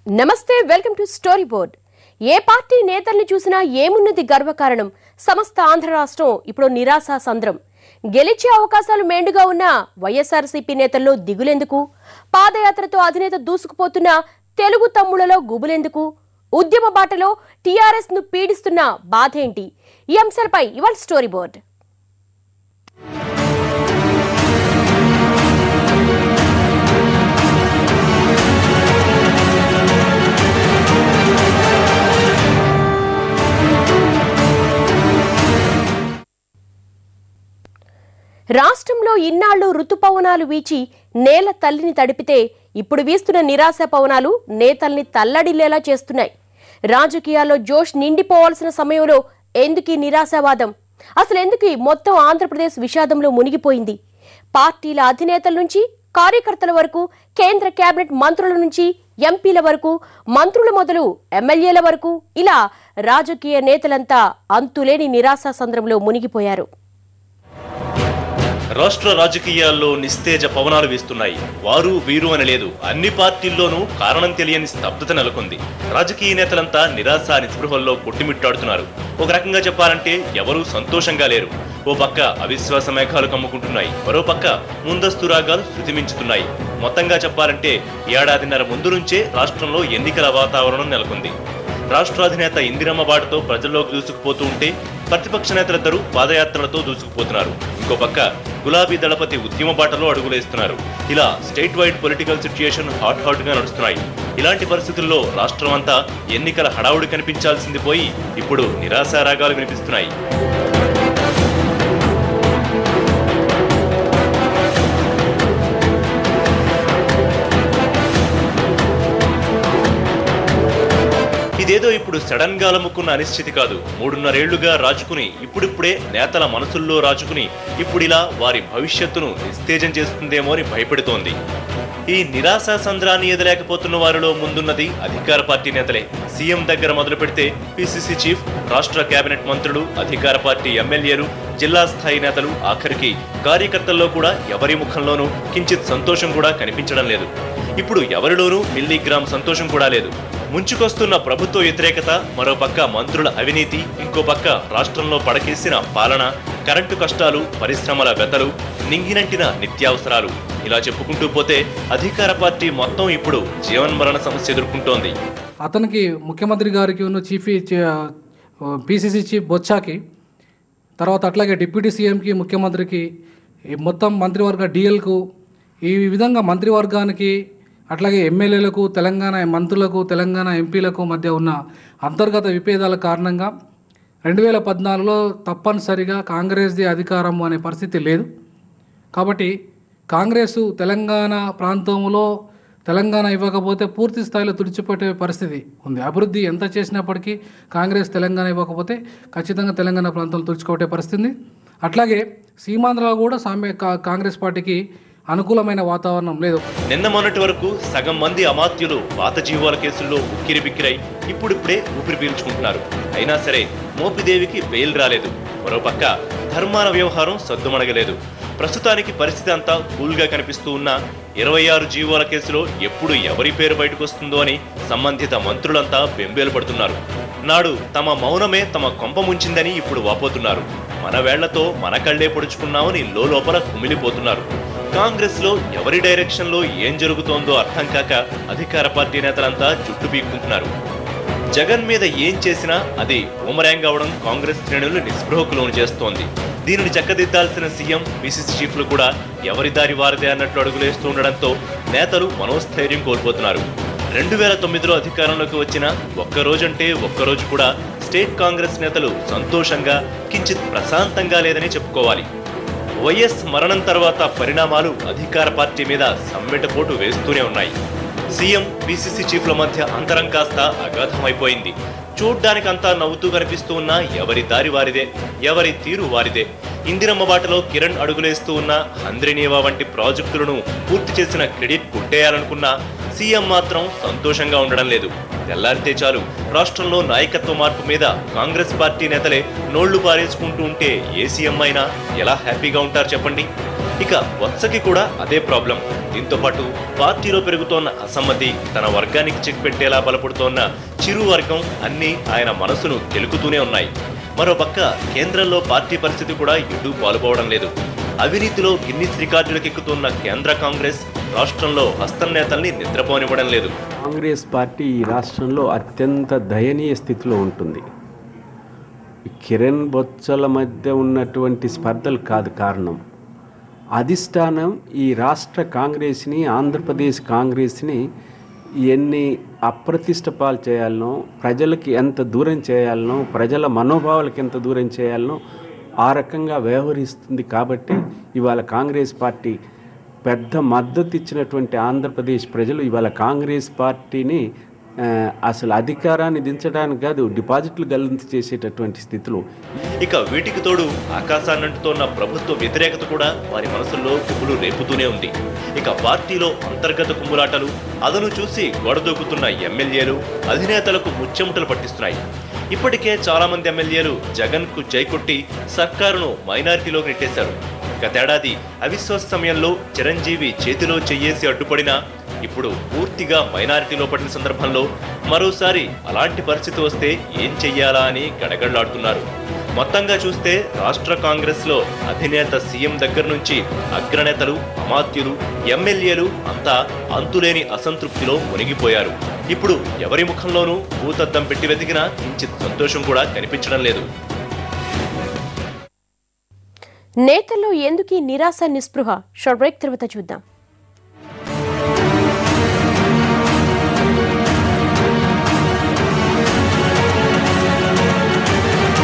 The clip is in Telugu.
నమస్తే వెల్కమ్ టు స్టోరీ బోర్డ్ ఏ పార్టీ నేతల్ని చూసినా ఏమున్నది గర్వకారణం సమస్త ఆంధ్ర రాష్ట్రం ఇప్పుడు నిరాశ సంద్రం గెలిచే అవకాశాలు మెండుగా ఉన్న వైఎస్ఆర్సీపీ నేతల్లో దిగులెందుకు పాదయాత్రతో అధినేత దూసుకుపోతున్న తెలుగు తమ్ముళ్లలో గుబులెందుకు ఉద్యమ బాటలో టీఆర్ఎస్ ను పీడిస్తున్న బాధేంటి ఈ అంశాలపై ఇవాళ స్టోరీ బోర్డ్ రాష్ట్రంలో ఇన్నాళ్లు ఋతుపవనాలు వీచి నేల తల్లిని తడిపితే ఇప్పుడు వీస్తున్న నిరాశ పవనాలు నేతల్ని తల్లడిల్లేలా చేస్తున్నాయి రాజకీయాల్లో జోష్ నిండిపోవాల్సిన సమయంలో ఎందుకీ నిరాశావాదం అసలు ఎందుకు ఈ మొత్తం ఆంధ్రప్రదేశ్ విషాదంలో మునిగిపోయింది పార్టీల అధినేతల నుంచి కార్యకర్తల వరకు కేంద్ర కేబినెట్ మంత్రుల నుంచి ఎంపీల వరకు మంత్రుల మొదలు ఎమ్మెల్యేల వరకు ఇలా రాజకీయ నేతలంతా అంతులేని నిరాశా సంద్రంలో మునిగిపోయారు రాష్ట్ర రాజకీయాల్లో నిస్తేజ పవనాలు వీస్తున్నాయి వారు వీరు అని లేదు అన్ని పార్టీల్లోనూ కారణం తెలియని స్తబ్దత నెలకొంది రాజకీయ నేతలంతా నిరాశ నిస్పృహల్లో కొట్టిమిట్టాడుతున్నారు ఒక రకంగా చెప్పాలంటే ఎవరూ సంతోషంగా లేరు ఓ పక్క అవిశ్వాస మేఘాలు కమ్ముకుంటున్నాయి మరో పక్క ముందస్తు రాగాలు శృతిమించుతున్నాయి మొత్తంగా చెప్పాలంటే ఏడాదిన్నర ముందు నుంచే రాష్ట్రంలో ఎన్నికల వాతావరణం నెలకొంది రాష్ట్రాధినేత ఇందిరమ్మ బాటతో ప్రజల్లోకి దూసుకుపోతూ ఉంటే ప్రతిపక్ష నేతలిద్దరూ పాదయాత్రలతో దూసుకుపోతున్నారు ఇంకో పక్క గులాబీ దళపతి ఉద్యమ బాటలో అడుగులేస్తున్నారు ఇలా state wide political situation hot hot గా నడుస్తున్నాయి ఇలాంటి పరిస్థితుల్లో రాష్ట్రం అంతా ఎన్నికల హడావుడి కనిపించాల్సింది పోయి ఇప్పుడు నిరాశారాగాలు వినిపిస్తున్నాయి ఇదేదో ఇప్పుడు సడన్ గా అలముకున్న అనిశ్చితి కాదు మూడున్నరేళ్లుగా రాజుకుని ఇప్పుడిప్పుడే నేతల మనసుల్లో రాజుకుని ఇప్పుడిలా వారి భవిష్యత్తును నిస్తేజం చేస్తుందేమో అని భయపెడుతోంది ఈ నిరాశా సంద్రాన్ని ఎదలేకపోతున్న వారిలో ముందున్నది అధికార పార్టీ నేతలే సీఎం దగ్గర మొదలు పెడితే పిసిసి చీఫ్ రాష్ట్ర కేబినెట్ మంత్రులు అధికార పార్టీ ఎమ్మెల్యేలు జిల్లా స్థాయి నేతలు ఆఖరికి కార్యకర్తల్లో కూడా ఎవరి ముఖంలోనూ కించిత్ సంతోషం కూడా కనిపించడం లేదు ఇప్పుడు ఎవరిలోనూ మిల్లీగ్రామ్ సంతోషం కూడా లేదు ముంచుకొస్తున్న ప్రభుత్వ వ్యతిరేకత మరోపక్క మంత్రుల అవినీతి ఇంకో పక్క రాష్ట్రంలో పడకేసిన పాలన కరెంటు కష్టాలు పరిశ్రమల వెతలు నింగినంటిన నిత్యావసరాలు ఇలా చెప్పుకుంటూ పోతే అధికార పార్టీ మొత్తం ఇప్పుడు జీవన్మరణ సమస్య ఎదుర్కొంటోంది అతనికి ముఖ్యమంత్రి గారికి ఉన్న చీఫ్ పీసీసీ చీఫ్ బొచ్చాకి తర్వాత అట్లాగే డిప్యూటీ సీఎంకి ముఖ్యమంత్రికి ఈ మొత్తం మంత్రివర్గ డిఎల్కు ఈ విధంగా మంత్రివర్గానికి అట్లాగే ఎమ్మెల్యేలకు తెలంగాణ మంత్రులకు తెలంగాణ ఎంపీలకు మధ్య ఉన్న అంతర్గత విభేదాల కారణంగా రెండు వేల పద్నాలుగులో తప్పనిసరిగా కాంగ్రెస్ది అధికారం అనే పరిస్థితి లేదు కాబట్టి కాంగ్రెస్ తెలంగాణ ప్రాంతంలో తెలంగాణ ఇవ్వకపోతే పూర్తి స్థాయిలో తుడిచిపెట్టే పరిస్థితి ఉంది అభివృద్ధి ఎంత చేసినప్పటికీ కాంగ్రెస్ తెలంగాణ ఇవ్వకపోతే ఖచ్చితంగా తెలంగాణ ప్రాంతంలో తుడిచికొట్టే పరిస్థితి ఉంది అట్లాగే సీమాంధ్రలో కూడా సామ్య కా- కాంగ్రెస్ పార్టీకి అనుకూలమైన వాతావరణం లేదు నిన్న మొన్నటి వరకు సగం మంది అమాత్యులు పాత జీవాల కేసుల్లో ఉక్కిరి బిక్కిరై ఇప్పుడిప్పుడే ఊపిరి పీల్చుకుంటున్నారు అయినా సరే మోపిదేవికి బెయిల్ రాలేదు మరోపక్క ధర్మాన వ్యవహారం సద్దుమణగలేదు ప్రస్తుతానికి పరిస్థితి అంతా కూల్గా కనిపిస్తూ ఉన్న ఇరవై ఆరు జీవాల కేసులో ఎప్పుడు ఎవరి పేరు బయటకు వస్తుందో అని సంబంధిత మంత్రులంతా బెంబేలు పడుతున్నారు నాడు తమ మౌనమే తమ కొంప ముంచిందని ఇప్పుడు వాపోతున్నారు మన వేళ్లతో మన కళ్ళే పొడుచుకున్నామని లోపల కుమిలిపోతున్నారు కాంగ్రెస్ లో ఎవరి డైరెక్షన్ లో ఏం జరుగుతోందో అర్థం కాక అధికార పార్టీ నేతలంతా జుట్టు పీక్కుంటున్నారు జగన్ మీద ఏం చేసినా అది బూమరాంగ్ అవడం కాంగ్రెస్ శ్రేణులు నిస్పృహకు లోను చేస్తోంది దీనిని చక్కదిద్దాల్సిన సీఎం పిసిసి చీఫ్లు కూడా ఎవరి దారి వారిదే అన్నట్లు అడుగులేస్తూ ఉండడంతో నేతలు మనోస్థైర్యం కోల్పోతున్నారు రెండు వేల తొమ్మిదిలో అధికారంలోకి వచ్చిన ఒక్క రోజంటే ఒక్కరోజు కూడా స్టేట్ కాంగ్రెస్ నేతలు సంతోషంగా కించిత్ ప్రశాంతంగా లేదని చెప్పుకోవాలి వైఎస్ మరణం తర్వాత పరిణామాలు అధికార పార్టీ మీద సమ్మెటపోటు వేస్తూనే ఉన్నాయి సీఎం పిసిసి చీఫ్ల మధ్య అంతరం కాస్త అగాధమైపోయింది చూడ్డానికంతా నవ్వుతూ కనిపిస్తూ ఉన్న ఎవరి దారి వారిదే ఎవరి తీరు వారిదే ఇందిరమ్మ బాటలో కిరణ్ అడుగులేస్తూ ఉన్న హంద్రినీవా వంటి ప్రాజెక్టులను పూర్తి చేసిన క్రెడిట్ కొట్టేయాలనుకున్నా సీఎం మాత్రం సంతోషంగా ఉండడం లేదు తెల్లారితే చాలు రాష్ట్రంలో నాయకత్వ మార్పు మీద కాంగ్రెస్ పార్టీ నేతలే నోళ్లు పారేసుకుంటూ ఉంటే ఏ సీఎం అయినా ఎలా హ్యాపీగా ఉంటారు చెప్పండి ఇక వత్సకి కూడా అదే ప్రాబ్లం దీంతో పాటు పార్టీలో పెరుగుతోన్న అసమ్మతి తన వర్గానికి చెక్ పెట్టేలా బలపడుతోన్న చిరు వర్గం అన్నీ ఆయన మనసును తెలుకుతూనే ఉన్నాయి మరోపక్క కేంద్రంలో పార్టీ పరిస్థితి కూడా ఎటు పాల్పోవడం లేదు అవినీతిలో గిన్నిస్ రికార్డులకెక్కుతున్న కేంద్ర కాంగ్రెస్ రాష్ట్రంలో హస్తం నేతల్ని నిద్రపోనివ్వడం లేదు కాంగ్రెస్ పార్టీ ఈ రాష్ట్రంలో అత్యంత దయనీయ స్థితిలో ఉంటుంది ఈ కిరణ్ బొత్సల మధ్య ఉన్నటువంటి స్పర్ధలు కాదు కారణం అధిష్టానం ఈ రాష్ట్ర కాంగ్రెస్ని ఆంధ్రప్రదేశ్ కాంగ్రెస్ని ఎన్ని అప్రతిష్ట పాలు చేయాలనో ప్రజలకి ఎంత దూరం చేయాలనో ప్రజల మనోభావాలకు ఎంత దూరం చేయాలనో ఆ రకంగా వ్యవహరిస్తుంది కాబట్టి ఇవాళ కాంగ్రెస్ పార్టీ పెద్ద మద్దతు ఇచ్చినటువంటి ఆంధ్రప్రదేశ్ ప్రజలు ఇవాళ కాంగ్రెస్ పార్టీని ఆ, అసలు అధికారాన్ని దించడానికి కాదు డిపాజిట్లు గల్లంతు చేసేటటువంటి స్థితిలో ఇక వీటికి తోడు ఆకాశాన్నంటుతోన్న ప్రభుత్వ వ్యతిరేకత కూడా వారి మనసుల్లో గుబులు రేపుతూనే ఉంది ఇక పార్టీలో అంతర్గత కుమ్ములాటలు అదను చూసి గొడదూకుతున్న ఎమ్మెల్యేలు అధినేతలకు ముచ్చెముటలు పట్టిస్తున్నాయి ఇప్పటికే చాలా మంది ఎమ్మెల్యేలు జగన్ కు జైకొట్టి సర్కారును మైనారిటీలోకి నెట్టేశారు గతేడాది అవిశ్వాస సమయంలో చిరంజీవి చేతిలో చెయ్యేసి అడ్డుపడినా ఇప్పుడు పూర్తిగా మైనారిటీలో పడిన సందర్భంలో మరోసారి అలాంటి పరిస్థితి వస్తే ఏం చెయ్యాలా అని గడగడలాడుతున్నారు మొత్తంగా చూస్తే రాష్ట్ర కాంగ్రెస్ లో అధినేత సీఎం దగ్గర నుంచి అగ్రనేతలు అమాత్యులు ఎమ్మెల్యేలు అంతా అంతులేని అసంతృప్తిలో మునిగిపోయారు ఇప్పుడు ఎవరి ముఖంలోనూ భూతద్దం పెట్టి వెతికినా కించిత్ సంతోషం కూడా కనిపించడం లేదు నేతల్లో ఎందుకీ నిరాశ నిస్పృహ షార్ట్ బ్రేక్ తర్వాత చూద్దాం